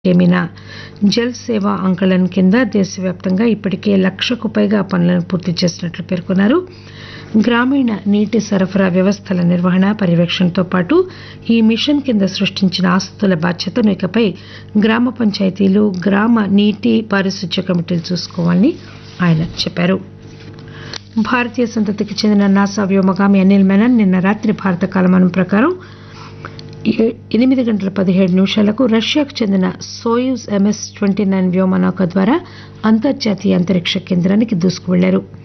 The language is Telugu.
కెమినా జల్ సేవా అంకళన్ కింద దేశవ్యాప్తంగా ఇప్పటికే లక్షకు పైగా పనులను పూర్తి చేసినట్లు పేర్కొన్నారు గ్రామీణ నీటి సరఫరా వ్యవస్థల నిర్వహణ పర్యవేక్షణతో పాటు ఈ మిషన్ కింద సృష్టించిన ఆస్తుల బాధ్యతను ఇకపై గ్రామ పంచాయతీలు గ్రామ నీటి పారిశుధ్య కమిటీలు చూసుకోవాలని ఆయన చెప్పారు భారతీయ సంతతికి చెందిన నాసా వ్యోమగామి అనిల్ మెనన్ నిన్న రాత్రి భారత కాలమానం ప్రకారం ఏ- ఎనిమిది గంటల పదిహేడు నిమిషాలకు రష్యాకు చెందిన సోయూజ్ ఎంఎస్ ట్వంటీ నైన్ వ్యోమనౌక ద్వారా అంతర్జాతీయ అంతరిక్ష కేంద్రానికి దూసుకువెళ్లారు